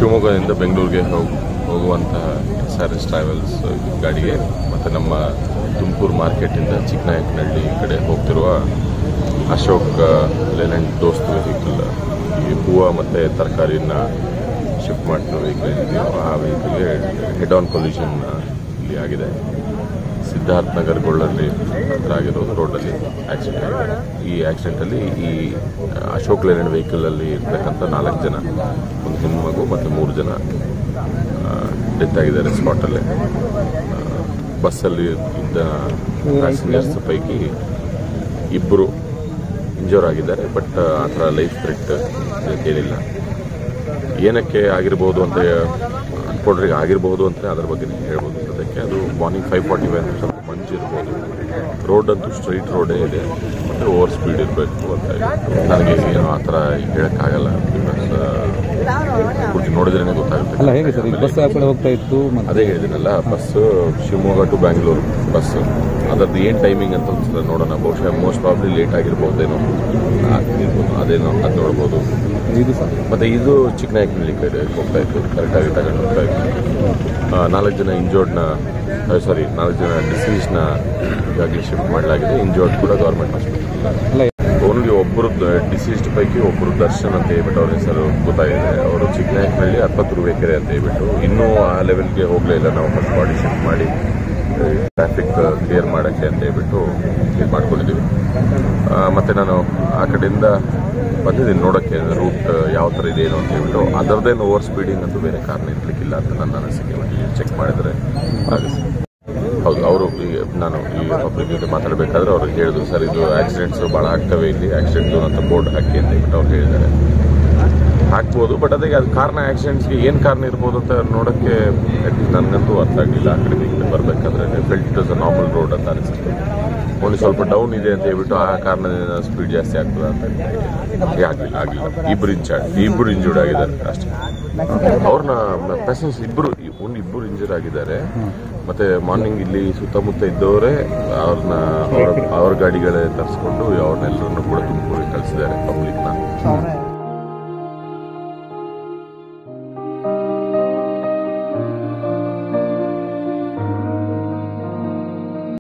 ಶಿವಮೊಗ್ಗದಿಂದ ಬೆಂಗಳೂರಿಗೆ ಹೋಗ್ ಹೋಗುವಂತಹ ಎಸ್ ಆರ್ ಎಸ್ ಟ್ರಾವೆಲ್ಸ್ ಗಾಡಿಗೆ ಮತ್ತು ನಮ್ಮ ತುಮಕೂರು ಮಾರ್ಕೆಟಿಂದ ಚಿಕ್ಕನಾಯಕನಹಳ್ಳಿ ಕಡೆ ಹೋಗ್ತಿರುವ ಅಶೋಕ್ ಲೆಲೆಂಟ್ ದೋಸ್ತ್ ವೆಹಿಕಲ್ ಈ ಹೂವು ಮತ್ತು ತರಕಾರಿನ ಶಿಫ್ಟ್ ಮಾಡ್ತಿರೋ ವೆಹಿಕಲ್ ಇದೆಯೋ ಆ ವೆಹಿಕಲ್ಗೆ ಹೆಡ್ ಆನ್ ಕೊಲ್ಯೂಷನ್ ಇಲ್ಲಿ ಆಗಿದೆ ಸಿದ್ಧಾರ್ಥ್ ನಗರ್ ಗೊಳ್ಳಲ್ಲಿ ಹತ್ರ ಆಗಿರೋದು ರೋಡಲ್ಲಿ ಆಕ್ಸಿಡೆಂಟ್ ಆಗಿದೆ ಈ ಆಕ್ಸಿಡೆಂಟಲ್ಲಿ ಈ ಅಶೋಕ್ ಲೇಲ್ಯಾಂಡ್ ವೆಹಿಕಲಲ್ಲಿ ಇರ್ತಕ್ಕಂಥ ನಾಲ್ಕು ಜನ ಒಂದು ಹೆಣ್ಮಗು ಮತ್ತು ಮೂರು ಜನ ಡೆತ್ ಆಗಿದ್ದಾರೆ ಸ್ಪಾಟಲ್ಲೇ ಬಸ್ಸಲ್ಲಿ ಇದ್ದ ಪ್ಯಾಸೆಂಜರ್ಸ್ ಪೈಕಿ ಇಬ್ಬರು ಇಂಜೋರ್ ಆಗಿದ್ದಾರೆ ಬಟ್ ಆ ಥರ ಲೈಫ್ ಥ್ರೆಟ್ ಏನಿಲ್ಲ ಏನಕ್ಕೆ ಆಗಿರ್ಬೋದು ಅಂತ ಅನ್ಕೊಂಡ್ರಿಗೆ ಆಗಿರ್ಬೋದು ಅಂತ ಅದ್ರ ಬಗ್ಗೆ ಹೇಳ್ಬೋದು ಅದಕ್ಕೆ ಅದು ಮಾರ್ನಿಂಗ್ ಫೈವ್ ಫಾರ್ಟಿ ಫೈವ್ ಸ್ವಲ್ಪ ಮಂಜು ಇರ್ಬೋದು ರೋಡ್ ಅಂತೂ ಸ್ಟ್ರೈಟ್ ರೋಡೇ ಇದೆ ಮತ್ತು ಓವರ್ ಸ್ಪೀಡ್ ಇರಬೇಕು ಅಂತ ಹೇಳ್ಬಿಟ್ಟು ನನಗೆ ಏನು ಆ ಥರ ಹೇಳೋಕ್ಕಾಗಲ್ಲ ಬಿಕಾಸ್ ಪೂರ್ತಿ ನೋಡಿದ್ರೇ ಗೊತ್ತಾಗುತ್ತೆ ಅಲ್ಲ ಹೇಗೆ ಸರ್ ಈಗ ಬಸ್ ಆ ಕಡೆ ಹೋಗ್ತಾ ಇತ್ತು ಮತ್ತೆ ಅದೇ ಹೇಳಿದಿನಲ್ಲ bus Shivamogga to Bangalore bus ಅದರದ್ದು ಏನು ಟೈಮಿಂಗ್ ಅಂತ ಒಂದ್ಸಲ ನೋಡೋಣ ಬಹುಶಃ ಮೋಸ್ಟ್ ಪ್ರಾಬ್ಲಿ ಲೇಟ್ ಆಗಿರ್ಬೋದೇನೋ ಆಗಿರ್ಬೋದು ಅದೇನೋ ಅದು ನೋಡ್ಬೋದು ಇದು ಸರ್ ಮತ್ತೆ ಇದು ಚಿಕ್ಕನಾಯಕನಹಳ್ಳಿ ಕಡೆ ಹೋಗ್ತಾ ಇತ್ತು ಕರೆಕ್ಟಾಗಿ ತಗೊಂಡು ಹೋಗ್ತಾ ಇತ್ತು ಆ, ನಾಲ್ಕು ಜನ ಇಂಜೋರ್ಡ್ನ ಸಾರಿ ನಾಲ್ಕು ಜನ ಡಿಸೀಸ್ನ ಈಗಾಗಲೇ ಶಿಫ್ಟ್ ಮಾಡಲಾಗಿದೆ ಇಂಜೋರ್ಡ್ ಕೂಡ ಗೌರ್ಮೆಂಟ್ ಹಾಸ್ಪಿಟಲ್ ಅಲ್ಲ ಓನ್ಲಿ ಒಬ್ಬರು ಡಿಸೀಸ್ಡ್ ಪೈಕಿ ಒಬ್ಬರು ದರ್ಶನ್ ಅಂತ ಹೇಳ್ಬಿಟ್ಟು ಅವ್ರ ಹೆಸರು ಗೊತ್ತಾಗಿದೆ ಅವರು ಚಿಕ್ಕನಾಯಕನಹಳ್ಳಿ ಅರ್ಪತ್ತು ರೂಬೇಕೆರೆ ಅಂತ ಹೇಳ್ಬಿಟ್ಟು ಇನ್ನೂ ಆ ಲೆವೆಲ್ಗೆ ಹೋಗಲೇ ಇಲ್ಲ ನಾವು ಫಸ್ಟ್ ಬಾಡಿ ಶಿಫ್ಟ್ ಮಾಡಿ ಟ್ರಾಫಿಕ್ ಕ್ಲಿಯರ್ ಮಾಡೋಕ್ಕೆ ಅಂತ ಹೇಳ್ಬಿಟ್ಟು ಇದು ಮಾಡ್ಕೊಂಡಿದ್ದೀವಿ ಆ, ಮತ್ತೆ ನಾನು ಆ ಕಡೆಯಿಂದ ಬಂದಿದ್ದೀನಿ ನೋಡೋಕ್ಕೆ ರೂಟ್ ಯಾವ ಥರ ಇದೆ ಏನು ಅಂತ ಹೇಳ್ಬಿಟ್ಟು ಅದರದ್ದೇನು ಓವರ್ ಸ್ಪೀಡಿಂಗ್ ಅಂತೂ ಬೇರೆ ಕಾರಣ ಇರ್ಲಿಕ್ಕಿಲ್ಲ ಅಂತ ನನ್ನ ಅನಿಸಿಕೆ ಚೆಕ್ ಮಾಡಿದರೆ ಆಗುತ್ತೆ ಹೌದು ಅವರು ಈಗ ನಾನು ಈ ಪಬ್ಲಿಕ್ ಜೊತೆ ಮಾತಾಡಬೇಕಾದ್ರೆ ಅವ್ರು ಹೇಳಿದ್ರು ಸರ್ ಇದು ಆಕ್ಸಿಡೆಂಟ್ಸ್ ಭಾಳ ಆಗ್ತವೆ ಇಲ್ಲಿ ಆಕ್ಸಿಡೆಂಟ್ ಝೋನ್ ಅಂತ ಬೋರ್ಡ್ ಹಾಕಿ ಅಂತ ಹೇಳ್ಬಿಟ್ಟು ಅವ್ರು ಹೇಳಿದ್ದಾರೆ ಹಾಕ್ಬೋದು ಬಟ್ ಅದಕ್ಕೆ ಅದು ಕಾರಣ ಆಕ್ಸಿಡೆಂಟ್ಸ್ಗೆ ಏನು ಕಾರಣ ಇರ್ಬೋದು ಅಂತ ನೋಡೋಕ್ಕೆ ಅಟ್ಲೀಸ್ಟ್ ನನಗಂತೂ ಅರ್ಥ ಆಗಲಿಲ್ಲ ಆ ಕಡೆ ಈ ಕಡೆ ಬರಬೇಕಾದ್ರೆ felt it a normal road ಅಂತ ಅನಿಸುತ್ತೆ ಓನ್ಲಿ ಸ್ವಲ್ಪ ಡೌನ್ ಇದೆ ಅಂತ ಹೇಳ್ಬಿಟ್ಟು ಆ ಕಾರಣದಿಂದ ಸ್ಪೀಡ್ ಜಾಸ್ತಿ ಆಗ್ತದೆ ಅಂತ ಆಗಲಿಲ್ಲ ಆಗಲಿಲ್ಲ ಇಬ್ಬರು ಇಂಚಾರ್ಡ್ ಇಬ್ಬರು ಇಂಜೂರ್ಡ್ ಆಗಿದ್ದಾರೆ ಅಷ್ಟೇ ಅವ್ರನ್ನ ಪ್ಯಾಸೆಂಜರ್ಸ್ ಇಬ್ಬರು ಒಂದು ಇಬ್ಬರು ಇಂಜೂರ್ ಆಗಿದ್ದಾರೆ ಮತ್ತೆ ಮಾರ್ನಿಂಗ್ ಇಲ್ಲಿ ಸುತ್ತಮುತ್ತ ಇದ್ದವರೇ ಅವ್ರನ್ನ ಅವ್ರ ಅವ್ರ ಗಾಡಿಗಳೇ ತರಿಸ್ಕೊಂಡು ಅವ್ರನ್ನೆಲ್ಲರನ್ನು ಕೂಡ ತುಮಕೂರಿಗೆ ಕಳಿಸಿದ್ದಾರೆ ಪಬ್ಲಿಕ್ನ